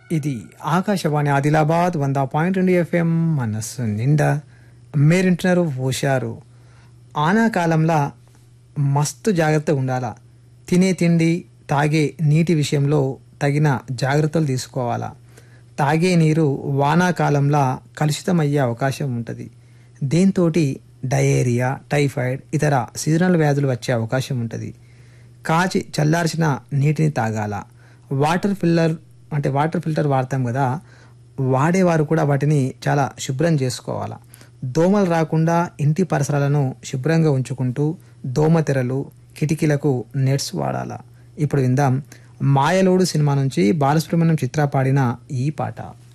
ఇది ఆకాశవాణి ఆదిలాబాద్ వంద పాయింట్ రెండు ఎఫ్ఎం మనస్సు నిండా మీరింటున్నారు హుషారు ఆనాకాలంలో మస్తు జాగ్రత్త ఉండాలా తినే తిండి తాగే నీటి విషయంలో తగిన జాగ్రత్తలు తీసుకోవాలా తాగే నీరు వానాకాలంలో కలుషితమయ్యే అవకాశం ఉంటుంది దీంతో డయేరియా టైఫాయిడ్ ఇతర సీజనల్ వ్యాధులు వచ్చే అవకాశం ఉంటుంది కాచి చల్లార్చిన నీటిని తాగాల వాటర్ ఫిల్లర్ అంటే వాటర్ ఫిల్టర్ వాడతాం కదా వాడేవారు కూడా వాటిని చాలా శుభ్రం చేసుకోవాలా దోమలు రాకుండా ఇంటి పరిసరాలను శుభ్రంగా ఉంచుకుంటూ దోమ తెరలు కిటికీలకు నెట్స్ వాడాలా ఇప్పుడు విందాం మాయలోడు సినిమా నుంచి బాలసుబ్రహ్మణ్యం చిత్ర పాడిన ఈ పాట